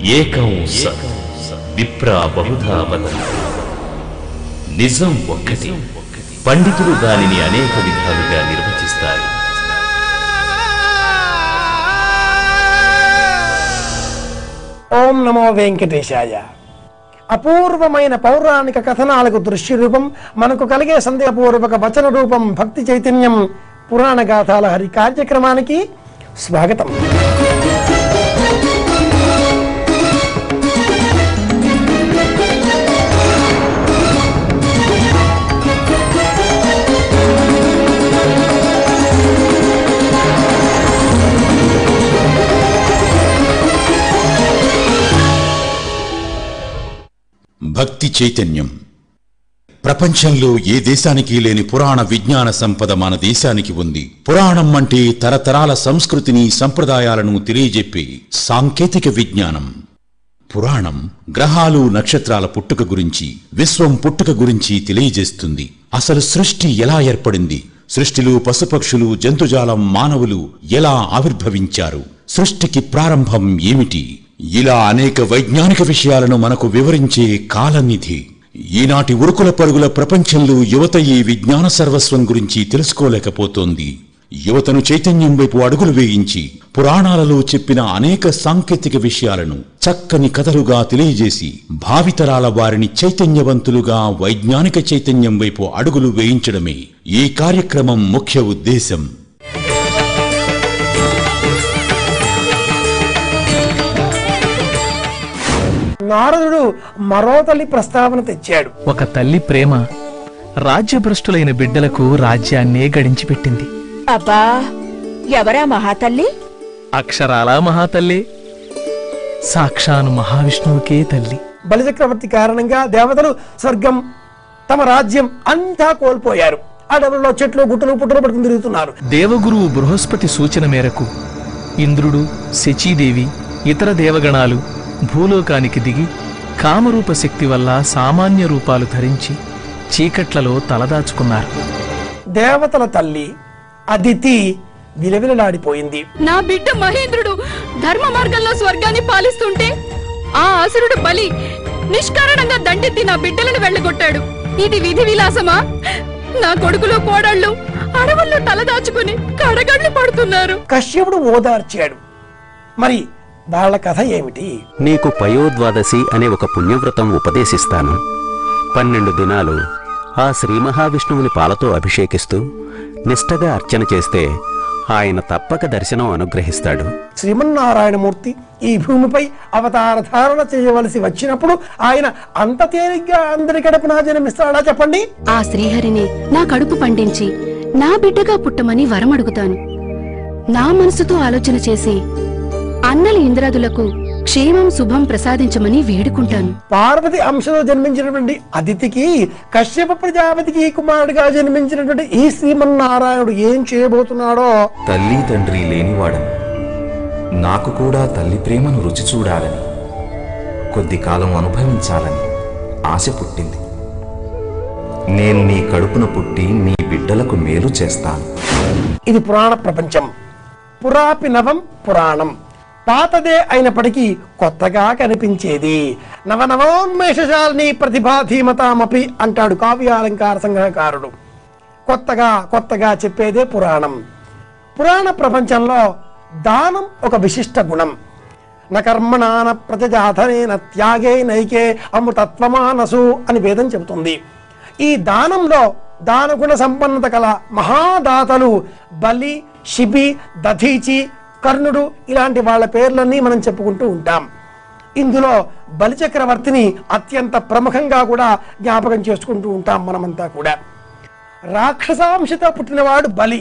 ఏకం సత్ విప్రా బహుధా వదంతి నిజం ఒక్కటి పండితులు దానిని అనేక విధాలుగా నిర్వచిస్తారు ఓం నమో వెంకటేశాయ అపూర్వమైన పౌరాణిక కథనాలకు దృశ్య రూపం మనకు కలిగే సందేహపూర్వక వచన రూపం భక్తి చైతన్యం పురాణ గాథాల హరి కార్యక్రమానికి స్వాగతం భక్తి చైతన్యం ప్రపంచంలో ఏ దేశానికి లేని పురాణ విజ్ఞాన సంపద మన దేశానికి ఉంది పురాణం అంటే తరతరాల సంస్కృతిని సంప్రదాయాలను తెలియజెప్పే సాంకేతిక విజ్ఞానం పురాణం గ్రహాలు నక్షత్రాల పుట్టుక గురించి విశ్వం పుట్టుక గురించి తెలియజేస్తుంది అసలు సృష్టి ఎలా ఏర్పడింది సృష్టిలో పశుపక్షులు జంతుజాలం మానవులు ఎలా ఆవిర్భవించారు సృష్టికి ప్రారంభం ఏమిటి ఇలా అనేక వైజ్ఞానిక విషయాలను మనకు వివరించే కాలనిధి ఈనాటి ఉరుకుల పరుగుల ప్రపంచంలో యువత ఈ విజ్ఞాన సర్వస్వం గురించి తెలుసుకోలేకపోతోంది యువతను చైతన్యం వైపు అడుగులు వేయించి పురాణాలలో చెప్పిన అనేక సాంకేతిక విషయాలను చక్కని కథలుగా తెలియజేసి భావితరాల వారిని చైతన్యవంతులుగా వైజ్ఞానిక చైతన్యం వైపు అడుగులు వేయించడమే ఈ కార్యక్రమం ముఖ్య ఉద్దేశం నారదుడు మరో తల్లి ప్రస్తావన తెచ్చాడు ఒక తల్లి ప్రేమ రాజ్యభ్రష్టులైన బిడ్డలకు రాజ్యాన్నే గడించిపెట్టింది అబ్బా ఎవరా మహాతల్లి అక్షరాలా మహాతల్లే సాక్షాను మహావిష్ణువుకే తల్లి బలిచక్రవర్తి కారణంగా దేవతలు స్వర్గం తమ రాజ్యం అంతా కోల్పోయారు అడవుల్లో చెట్లు గుట్టలు పుట్టలు పడుకుని తిరుగుతున్నారు దేవగురువు బృహస్పతి సూచన మేరకు ఇంద్రుడు శచీదేవి ఇతర దేవగణాలు భూలోకానికి దిగి కామరూప శక్తి వల్ల సామాన్య రూపాలు ధరించి చీకట్లలో తలదాచుకున్నారు దేవతల తల్లి అదితి విలవిలలాడిపోయింది నా బిడ్డ మహేంద్రుడు ధర్మ మార్గంలో స్వర్గాన్ని పాలిస్తుంటే ఆ అసురుడు బలి నిష్కారణంగా దండెత్తి నా బిడ్డలను వెళ్ళగొట్టాడు ఇది విధి విలాసమా నా కొడుకులు కోడళ్ళు అడవుల్లో తలదాచుకుని కడగళ్ళు పడుతున్నారు కశ్యపుడు ఓదార్చాడు మరి వాళ్ళ కథ ఏమిటి నీకు పయోద్వాదశి అనే ఒక పుణ్యవ్రతం ఉపదేశిస్తాను పన్నెండు దినాలు ఆ శ్రీ మహావిష్ణువుని పాలతో అభిషేకిస్తూ నిష్టగా అర్చన చేస్తే ఆయన తప్పక దర్శనం అనుగ్రహిస్తాడు శ్రీమన్నారాయణమూర్తి ఈ భూమిపై అవతార ధారణ చేయవలసి వచ్చినప్పుడు ఆయన అంత తేలిగ్గా అందరి కడుపునా జన్మిస్తాడా చెప్పండి ఆ శ్రీహరిని నా కడుపు పండించి నా బిడ్డగా పుట్టమని వరం అడుగుతాను నా మనసుతో ఆలోచన చేసి అన్నలి ఇంద్రాదులకు క్షేమం శుభం ప్రసాదించమని వేడుకుంటాను పార్వతి అంశలో జన్మించినటువంటి అదితికి కశ్యప ప్రజాపతికి కుమారుడిగా జన్మించినటువంటి ఈ శ్రీమన్నారాయణుడు ఏం చేయబోతున్నాడో తల్లి తండ్రి లేనివాడను నాకు కూడా తల్లి ప్రేమను రుచి చూడాలని కొద్ది కాలం అనుభవించాలని ఆశ పుట్టింది నేను నీ కడుపున పుట్టి నీ బిడ్డలకు మేలు చేస్తాను ఇది పురాణ ప్రపంచం పురాపి నవం పురాణం పాతదే అయినప్పటికీ కొత్తగా కనిపించేది నవనవోన్మేషశాలిని ప్రతిభాధీమతామపి అంటాడు కావ్యాలంకార సంగ్రహకారుడు కొత్తగా కొత్తగా చెప్పేదే పురాణం పురాణ ప్రపంచంలో దానం ఒక విశిష్ట గుణం న కర్మణాన ప్రజాధనేన త్యాగే నైకే అమృతత్వమానసు అని వేదం చెబుతుంది ఈ దానంలో దానగుణ సంపన్నత కల మహాదాతలు బలి శిబి దధీచి కర్ణుడు ఇలాంటి వాళ్ళ పేర్లన్నీ మనం చెప్పుకుంటూ ఉంటాం ఇందులో బలిచక్రవర్తిని అత్యంత ప్రముఖంగా కూడా జ్ఞాపకం చేసుకుంటూ ఉంటాం మనమంతా కూడా రాక్షసాంశతో పుట్టినవాడు బలి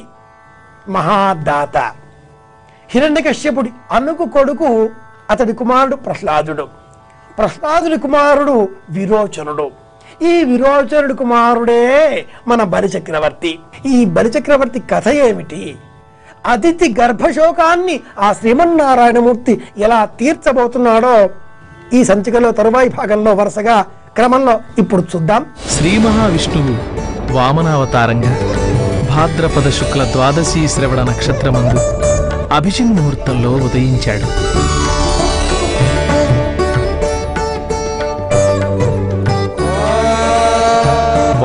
మహాదాత హిరణ్యకశ్యపుడి అనుకు కొడుకు అతడి కుమారుడు ప్రహ్లాదుడు ప్రహ్లాదుడి కుమారుడు విరోచనుడు ఈ విరోచనుడి కుమారుడే మన బలిచక్రవర్తి ఈ బలిచక్రవర్తి కథ ఏమిటి అతిథి గర్భశోకాన్ని ఆ శ్రీమన్నారాయణమూర్తి ఎలా తీర్చబోతున్నాడో ఈ సంచికలో తరువాయి భాగంలో వరుసగా క్రమంలో ఇప్పుడు చూద్దాం శ్రీ మహావిష్ణువు వామనావతారంగా భాద్రపద శుక్ల ద్వాదశి శ్రవణ నక్షత్రమందు అభిజిన్ ముహూర్తంలో ఉదయించాడు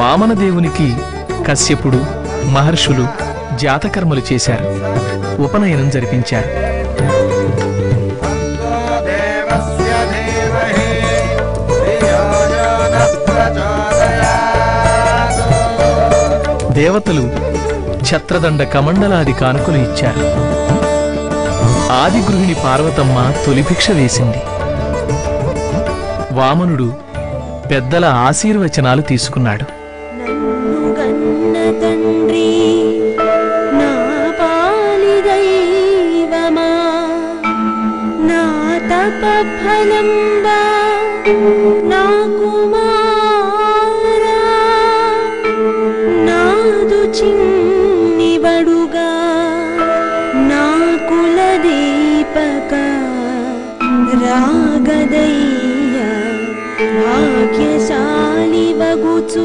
వామనదేవునికి కశ్యపుడు మహర్షులు జాతకర్మలు చేశారు ఉపనయనం జరిపించారు దేవతలు ఛత్రదండ కమండలాది కానుకలు ఇచ్చారు ఆది గృహిణి పార్వతమ్మ తొలి భిక్ష వేసింది వామనుడు పెద్దల ఆశీర్వచనాలు తీసుకున్నాడు గన్న తండ్రి నా పాలి దైవమా నా తప ఫలంబా నా కుమారా నాదు చిన్నివడుగా నా కుల దీపక రాగదయ్య భాగ్యశాలి వగుచు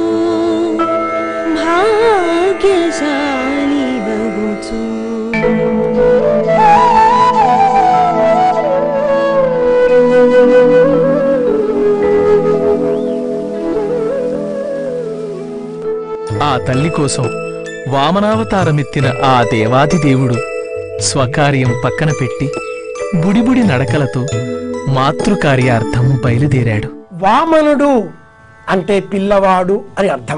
భాగ్యశాలి వగుచు ఆ తల్లి కోసం వామనావతారమెత్తిన ఆ దేవాది దేవుడు స్వకార్యం పక్కన పెట్టి బుడిబుడి నడకలతో మాతృకార్యార్థం బయలుదేరాడు వామనుడు అంటే పిల్లవాడు అని అర్థం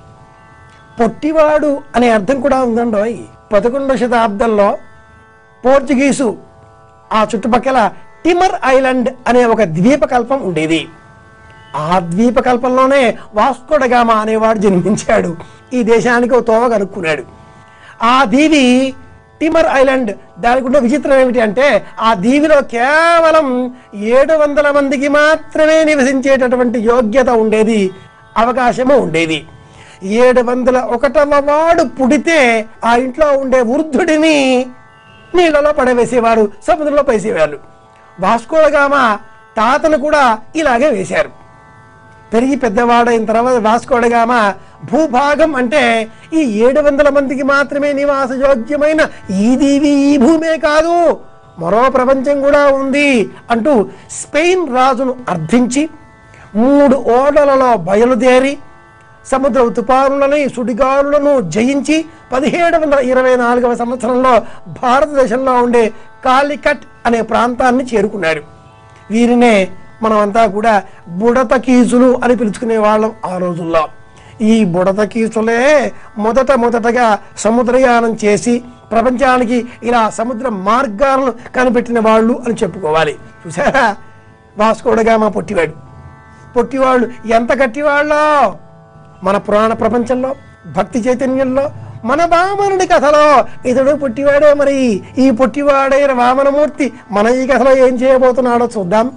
పొట్టివాడు అనే అర్థం కూడా ఉందండోయ్ పదకొండవ శతాబ్దంలో పోర్చుగీసు ఆ చుట్టుపక్కల టిమర్ ఐలాండ్ అనే ఒక ద్వీపకల్పం ఉండేది ఆ ద్వీపకల్పంలోనే వాస్కోడగామా అనేవాడు జన్మించాడు ఈ దేశానికి ఒక తోవ కనుక్కున్నాడు ఆ దీవి టిమర్ ఐలాండ్ దానికి ఉన్న విచిత్రం ఏమిటి అంటే ఆ దీవిలో కేవలం ఏడు వందల మందికి మాత్రమే నివసించేటటువంటి యోగ్యత ఉండేది అవకాశము ఉండేది ఏడు వందల ఒకటవ వాడు పుడితే ఆ ఇంట్లో ఉండే వృద్ధుడిని నీళ్ళలో పడవేసేవారు సముద్రంలో పైసేవారు వాస్కోడగామ తాతను కూడా ఇలాగే వేశారు పెరిగి పెద్దవాడైన తర్వాత వాస్కోడగామ భూభాగం అంటే ఈ ఏడు వందల మందికి మాత్రమే నివాసయోగ్యమైన ఈ దీవి ఈ భూమే కాదు మరో ప్రపంచం కూడా ఉంది అంటూ స్పెయిన్ రాజును అర్థించి మూడు ఓడలలో బయలుదేరి సముద్ర తుపానులని సుడిగాలులను జయించి పదిహేడు వందల ఇరవై నాలుగవ సంవత్సరంలో భారతదేశంలో ఉండే కాలికట్ అనే ప్రాంతాన్ని చేరుకున్నాడు వీరినే మనమంతా కూడా బుడతకీసులు అని పిలుచుకునే వాళ్ళం ఆ రోజుల్లో ఈ బుడతకీసులే మొదట మొదటగా సముద్రయానం చేసి ప్రపంచానికి ఇలా సముద్ర మార్గాలను కనిపెట్టిన వాళ్ళు అని చెప్పుకోవాలి చూసారా వాస్కోడగామా పొట్టివాడు పొట్టివాళ్ళు ఎంత గట్టివాళ్ళో మన పురాణ ప్రపంచంలో భక్తి చైతన్యంలో మన వామనుడి కథలో ఇతడు పుట్టివాడే మరి ఈ పుట్టివాడైన వామనమూర్తి మన ఈ కథలో ఏం చేయబోతున్నాడో చూద్దాం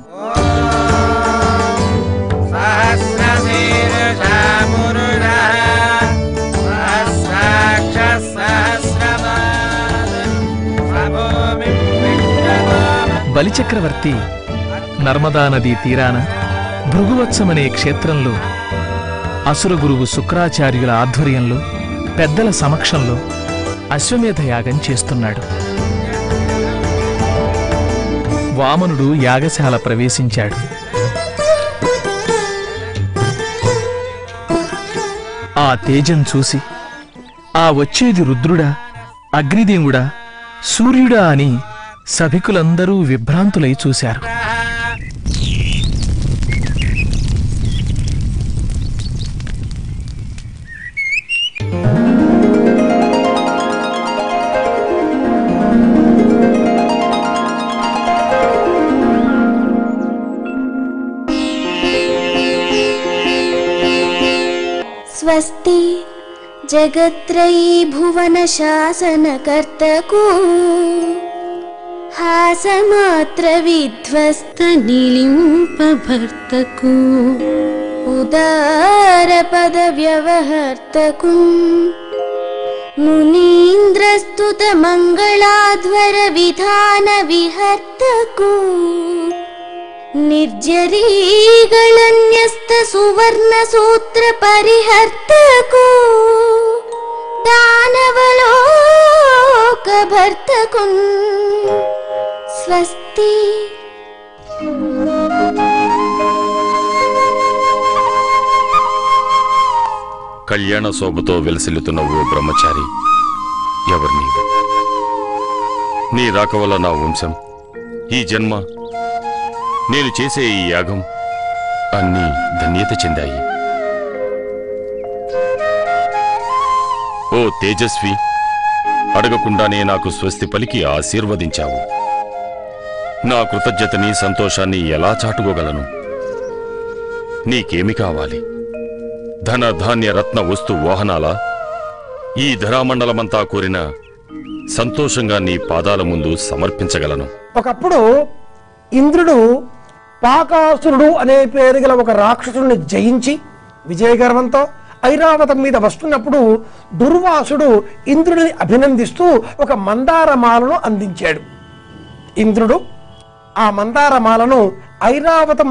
బలిచక్రవర్తి నర్మదా నదీ తీరాన భృగువత్సమనే క్షేత్రంలో అసుర గురువు శుక్రాచార్యుల ఆధ్వర్యంలో పెద్దల సమక్షంలో అశ్వమేధ యాగం చేస్తున్నాడు వామనుడు యాగశాల ప్రవేశించాడు ఆ తేజం చూసి ఆ వచ్చేది రుద్రుడా అగ్నిదేవుడా సూర్యుడా అని సభికులందరూ విభ్రాంతులై చూశారు స్వస్తి జగత్రయీ భువన శాసనకర్తకు హాసమాత్ర విధ్వస్త నిలింపభర్తకు ఉదార పద వ్యవహర్తకు మునీంద్రస్తుత మంగళాధ్వర విధాన విహర్తకు నిర్జరీಗಳನ್ಯಸ್ತ ಸುವರ್ಣ ಸೂತ್ರ ಪರಿಹರ್ತಕು దానవలోక భర్తకున్ స్వస్తి కళ్యాణ శోభతో వెలసిల్లుతున్న ఓ బ్రహ్మచారి ఎవరు నీవు నీ రాక వల్ల నా వంశం ఈ జన్మ నేను చేసే ఈ యాగం అన్నీ ధన్యత చెందాయి ఓ తేజస్వి అడగకుండానే నాకు స్వస్తి పలికి ఆశీర్వదించావు నా కృతజ్ఞతని సంతోషాన్ని ఎలా చాటుకోగలను నీకేమి కావాలి ధన ధాన్య రత్న వస్తు వాహనాల ఈ ధరామండలమంతా కోరిన సంతోషంగా నీ పాదాల ముందు సమర్పించగలను ఒకప్పుడు ఇంద్రుడు పాకాసురుడు అనే పేరు గల ఒక రాక్షసుడిని జయించి విజయగర్వంతో ఐరావతం మీద వస్తున్నప్పుడు దుర్వాసుడు ఇంద్రుడిని అభినందిస్తూ ఒక మందారమాలను అందించాడు ఇంద్రుడు ఆ మందారమాలను ఐరావతం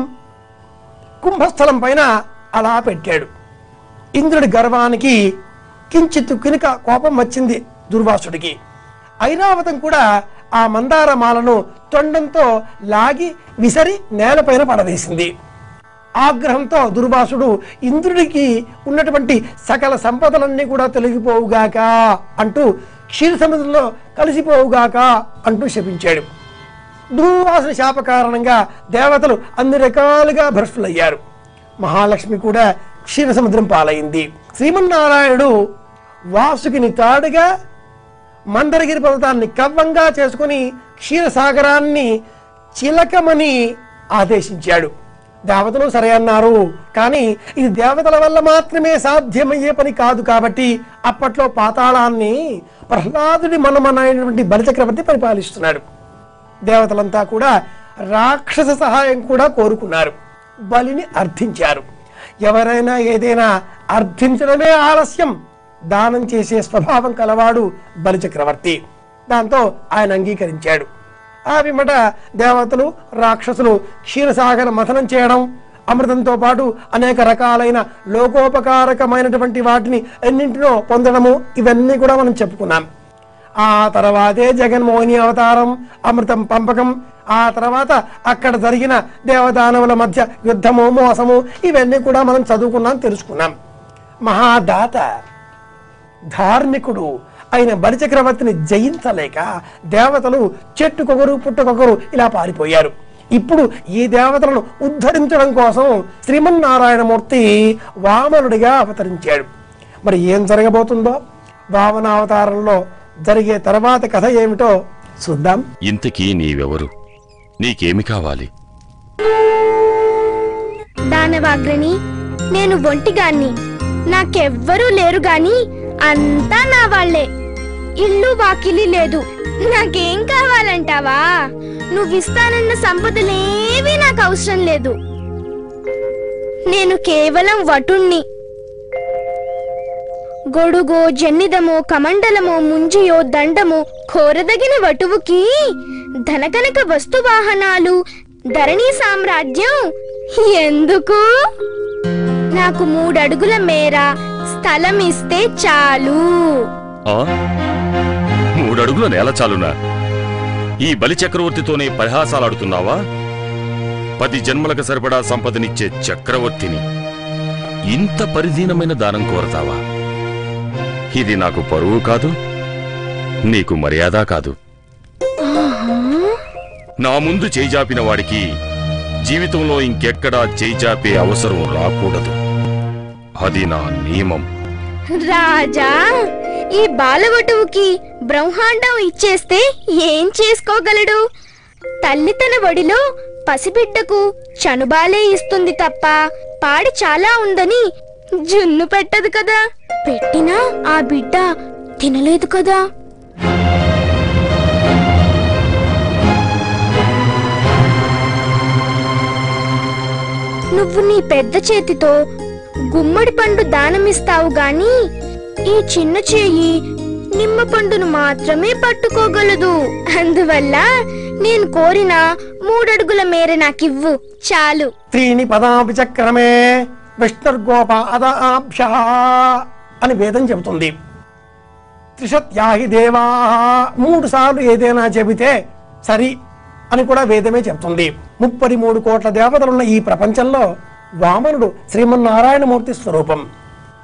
కుంభస్థలం పైన అలా పెట్టాడు ఇంద్రుడి గర్వానికి కించిత్తు కినుక కోపం వచ్చింది దుర్వాసుడికి ఐరావతం కూడా ఆ మందారమాలను తొండంతో లాగి విసరి నేలపైన పడవేసింది ఆగ్రహంతో దుర్వాసుడు ఇంద్రుడికి ఉన్నటువంటి సకల సంపదలన్నీ కూడా తొలగిపోవుగాక అంటూ క్షీర సముద్రంలో కలిసిపోవుగాక అంటూ శపించాడు దుర్వాసుని శాప కారణంగా దేవతలు అన్ని రకాలుగా భ్రష్టులయ్యారు మహాలక్ష్మి కూడా క్షీర సముద్రం పాలైంది శ్రీమన్నారాయణుడు వాసుకిని తాడుగా మందరగిరి పర్వతాన్ని కవ్వంగా చేసుకుని క్షీరసాగరాన్ని చిలకమని ఆదేశించాడు దేవతలు సరే అన్నారు కానీ ఇది దేవతల వల్ల మాత్రమే సాధ్యమయ్యే పని కాదు కాబట్టి అప్పట్లో పాతాళాన్ని ప్రహ్లాదుడి మనమనైనటువంటి బలిచక్రవర్తి పరిపాలిస్తున్నాడు దేవతలంతా కూడా రాక్షస సహాయం కూడా కోరుకున్నారు బలిని అర్థించారు ఎవరైనా ఏదైనా అర్థించడమే ఆలస్యం దానం చేసే స్వభావం కలవాడు బలిచక్రవర్తి దాంతో ఆయన అంగీకరించాడు ఆ పిమ్మట దేవతలు రాక్షసులు క్షీరసాగర మథనం చేయడం అమృతంతో పాటు అనేక రకాలైన లోకోపకారకమైనటువంటి వాటిని ఎన్నింటినో పొందడము ఇవన్నీ కూడా మనం చెప్పుకున్నాం ఆ తర్వాతే జగన్మోహిని అవతారం అమృతం పంపకం ఆ తర్వాత అక్కడ జరిగిన దేవదానవుల మధ్య యుద్ధము మోసము ఇవన్నీ కూడా మనం చదువుకున్నాం తెలుసుకున్నాం మహాదాత ధార్మికుడు అయిన బలిచక్రవర్తిని జయించలేక దేవతలు చెట్టుకొకరు పుట్టుకొకరు ఇలా పారిపోయారు ఇప్పుడు ఈ దేవతలను ఉద్ధరించడం కోసం శ్రీమన్నారాయణమూర్తి వామనుడిగా అవతరించాడు మరి ఏం జరగబోతుందో వామనావతారంలో జరిగే తర్వాత కథ ఏమిటో చూద్దాం ఇంతకీ నీవెవరు నీకేమి కావాలి దానవాగ్రని నేను ఒంటిగాన్ని నాకెవ్వరూ లేరు గాని అంతా నా వాళ్ళే ఇల్లు వాకిలి లేదు నాకేం కావాలంటావా నువ్విస్తానన్న సంపదలేవీ నాకు అవసరం లేదు నేను కేవలం వటుణ్ణి గొడుగో జన్నిదమో కమండలమో ముంజియో దండమో కోరదగిన వటువుకి ధనకనక వస్తు వాహనాలు ధరణి సామ్రాజ్యం ఎందుకు నాకు మూడడుగుల మేర స్థలం ఇస్తే చాలు ఆ మూడడుగుల నేల చాలునా ఈ బలి చక్రవర్తితోనే పరిహాసాలాడుతున్నావా పది జన్మలకు సరిపడా సంపదనిచ్చే చక్రవర్తిని ఇంత పరిధీనమైన దానం కోరతావా ఇది నాకు పరువు కాదు నీకు మర్యాద కాదు నా ముందు చేజాపిన వాడికి జీవితంలో ఇంకెక్కడా చేజాపే అవసరం రాకూడదు అది నా నియమం రాజా ఈ బాలవటువుకి బ్రహ్మాండం ఇచ్చేస్తే ఏం చేసుకోగలడు తల్లి తన ఒడిలో పసిబిడ్డకు చనుబాలే ఇస్తుంది తప్ప పాడి చాలా ఉందని జున్ను పెట్టదు కదా పెట్టినా ఆ బిడ్డ తినలేదు కదా నువ్వు నీ పెద్ద చేతితో గుమ్మడి పండు దానమిస్తావు గాని ఈ చిన్న చేయి నిమ్మ పండును మాత్రమే పట్టుకోగలదు అందువల్ల నేను కోరిన మూడడుగుల మేర నాకివ్వు చాలు త్రీని పదాపి చక్రమే విష్ణుర్గోప అదాభ్య అని వేదం చెబుతుంది త్రిశత్యాహి దేవా మూడు సార్లు ఏదైనా చెబితే సరి అని కూడా వేదమే చెప్తుంది ముప్పది మూడు కోట్ల దేవతలున్న ఈ ప్రపంచంలో వామనుడు శ్రీమన్నారాయణమూర్తి స్వరూపం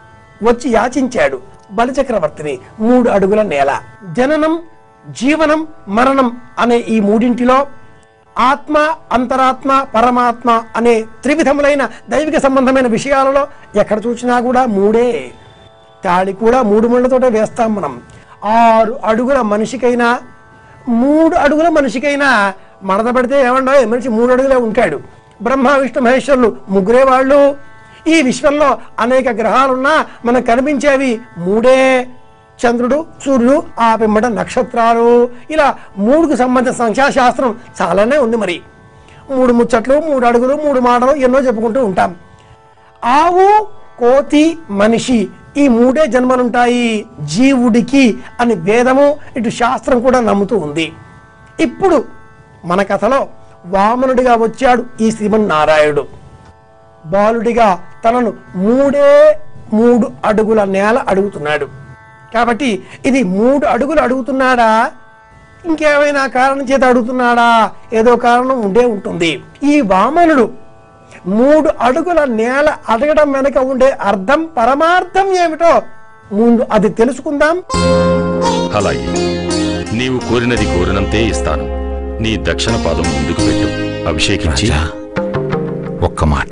వచ్చి యాచించాడు బలిచక్రవర్తిని మూడు అడుగుల నేల జననం జీవనం మరణం అనే ఈ మూడింటిలో ఆత్మ అంతరాత్మ పరమాత్మ అనే త్రివిధములైన దైవిక సంబంధమైన విషయాలలో ఎక్కడ చూసినా కూడా మూడే తాళి కూడా మూడు ముళ్ళతోటే వేస్తాం మనం ఆరు అడుగుల మనిషికైనా మూడు అడుగుల మనిషికైనా మడత పెడితే ఏమన్నా మనిషి మూడు అడుగులే ఉంటాడు బ్రహ్మ విష్ణు మహేశ్వరులు ముగ్గురే వాళ్ళు ఈ విశ్వంలో అనేక గ్రహాలున్నా మనకు కనిపించేవి మూడే చంద్రుడు సూర్యుడు ఆ పిమ్మట నక్షత్రాలు ఇలా మూడుకు సంబంధించిన సంఖ్యాశాస్త్రం చాలానే ఉంది మరి మూడు ముచ్చట్లు మూడు అడుగులు మూడు మాటలు ఎన్నో చెప్పుకుంటూ ఉంటాం ఆవు కోతి మనిషి ఈ మూడే జన్మలుంటాయి జీవుడికి అని వేదము ఇటు శాస్త్రం కూడా నమ్ముతూ ఉంది ఇప్పుడు మన కథలో వామనుడిగా వచ్చాడు ఈ శ్రీమన్నారాయణుడు బాలుడిగా తనను మూడే మూడు అడుగుల నేల అడుగుతున్నాడు కాబట్టి ఇది మూడు అడుగులు అడుగుతున్నాడా ఇంకేమైనా కారణం చేత అడుగుతున్నాడా ఏదో కారణం ఉండే ఉంటుంది ఈ వామనుడు మూడు అడుగుల నేల అడగడం వెనక ఉండే అర్థం పరమార్థం ఏమిటో ముందు అది తెలుసుకుందాం అలాగే నీవు కోరినది కోరినంతే ఇస్తాను నీ దక్షిణ పాదం ముందుకు పెట్టు అభిషేకించి ఒక్క మాట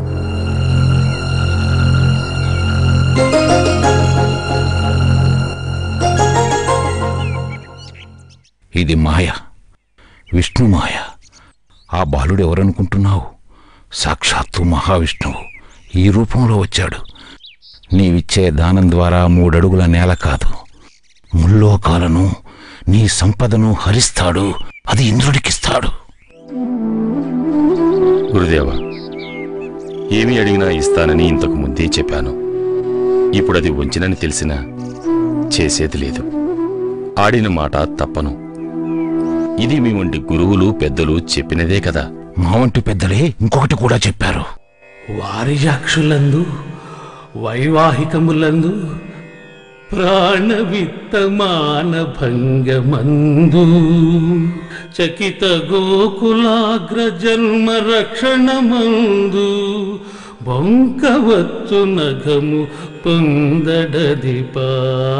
ఇది మాయ విష్ణు మాయ ఆ బాలుడు ఎవరనుకుంటున్నావు సాక్షాత్తు మహావిష్ణువు ఈ రూపంలో వచ్చాడు నీవిచ్చే దానం ద్వారా మూడడుగుల నేల కాదు ముల్లోకాలను నీ సంపదను హరిస్తాడు అది ఇంద్రుడికిస్తాడు గురుదేవ ఏమి అడిగినా ఇస్తానని ఇంతకు ముందే చెప్పాను ఇప్పుడు అది వంచినని తెలిసినా చేసేది లేదు ఆడిన మాట తప్పను ఇది మీ వంటి గురువులు పెద్దలు చెప్పినదే కదా మా వంటి పెద్దలే ఇంకొకటి కూడా చెప్పారు వారిజాక్షులందు వైవాహికములందు ప్రాణవిత్తమాన భంగమందు చకిత గోకులాగ్ర జన్మ రక్షణమందు బొంకవచ్చు నఘము పొందడదిపా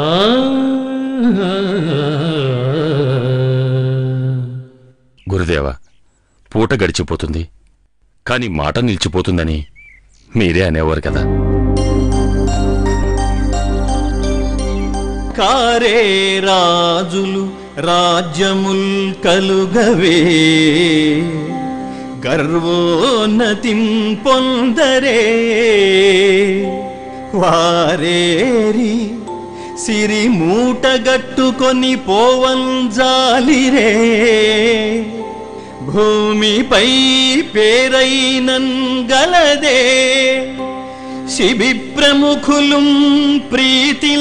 గురుదేవ పూట గడిచిపోతుంది కాని మాట నిలిచిపోతుందని మీరే అనేవారు కదా కారే రాజులు రాజ్యముల్ కలుగవే గర్వోన్నతిం పొందరే వారేరి సిరి మూటగట్టుకొని పోవంజాలిరే భూమిపై పేరైనన్ గలదే శిబి ప్రముఖులుం ప్రీతిం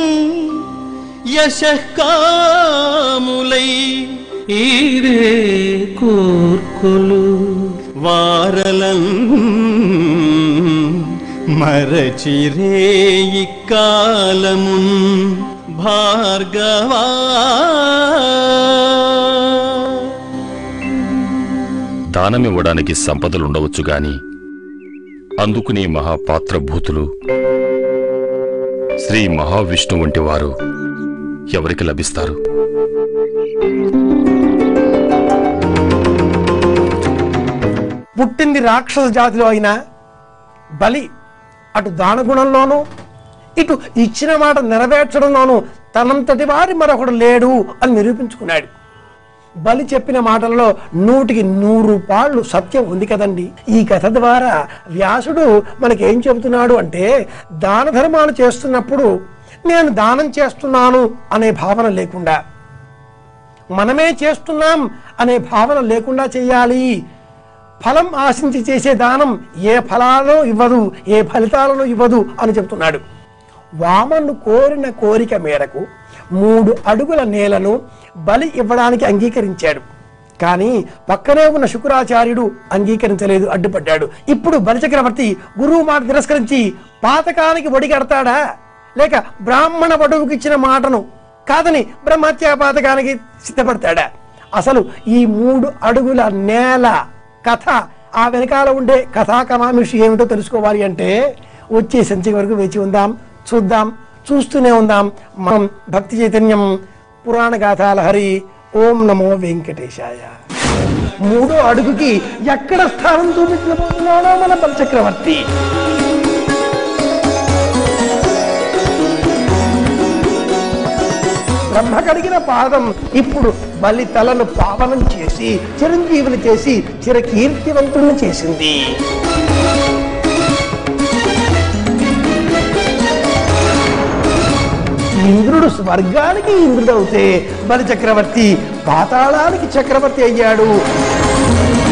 యశకాములై ఈరే కోర్కొలు వారలం మరచిరే ఇక్కాలమున్ భార్గవా దానమివ్వడానికి సంపదలుండవచ్చు గాని అందుకునే మహాపాత్రభూతులు శ్రీ మహావిష్ణు వంటి వారు ఎవరికి లభిస్తారు పుట్టింది రాక్షస జాతిలో అయినా బలి అటు దానగుణంలోనూ ఇటు ఇచ్చిన మాట నెరవేర్చడంలోనూ తనంతటి వారి మరొకడు లేడు అని నిరూపించుకున్నాడు బలి చెప్పిన మాటలలో నూటికి నూరు పాళ్ళు సత్యం ఉంది కదండి ఈ కథ ద్వారా వ్యాసుడు మనకేం చెబుతున్నాడు అంటే దాన ధర్మాలు చేస్తున్నప్పుడు నేను దానం చేస్తున్నాను అనే భావన లేకుండా మనమే చేస్తున్నాం అనే భావన లేకుండా చేయాలి ఫలం ఆశించి చేసే దానం ఏ ఫలాలను ఇవ్వదు ఏ ఫలితాలను ఇవ్వదు అని చెబుతున్నాడు వామను కోరిన కోరిక మేరకు మూడు అడుగుల నేలను బలి ఇవ్వడానికి అంగీకరించాడు కానీ పక్కనే ఉన్న శుక్రాచార్యుడు అంగీకరించలేదు అడ్డుపడ్డాడు ఇప్పుడు బలిచక్రవర్తి గురువు మాట తిరస్కరించి పాతకానికి ఒడి కడతాడా లేక బ్రాహ్మణ వడువుకి ఇచ్చిన మాటను కాదని బ్రహ్మత్యా పాతకానికి సిద్ధపడతాడా అసలు ఈ మూడు అడుగుల నేల కథ ఆ వెనకాల ఉండే కథా కమామిషి ఏమిటో తెలుసుకోవాలి అంటే వచ్చే సంచి వరకు వేచి ఉందాం చూద్దాం చూస్తూనే ఉందాం మనం భక్తి చైతన్యం పురాణ గాథాల హరి ఓం నమో వెంకటేశాయ మూడో అడుగుకి ఎక్కడ స్థానం చూపించబోతున్నాడో మన బలచక్రవర్తి బ్రహ్మ కడిగిన పాదం ఇప్పుడు బలి తలను పావనం చేసి చిరంజీవులు చేసి చిరకీర్తివంతులను చేసింది ఇంద్రుడు స్వర్గానికి ఇంద్రుడవుతే బలి చక్రవర్తి పాతాళానికి చక్రవర్తి అయ్యాడు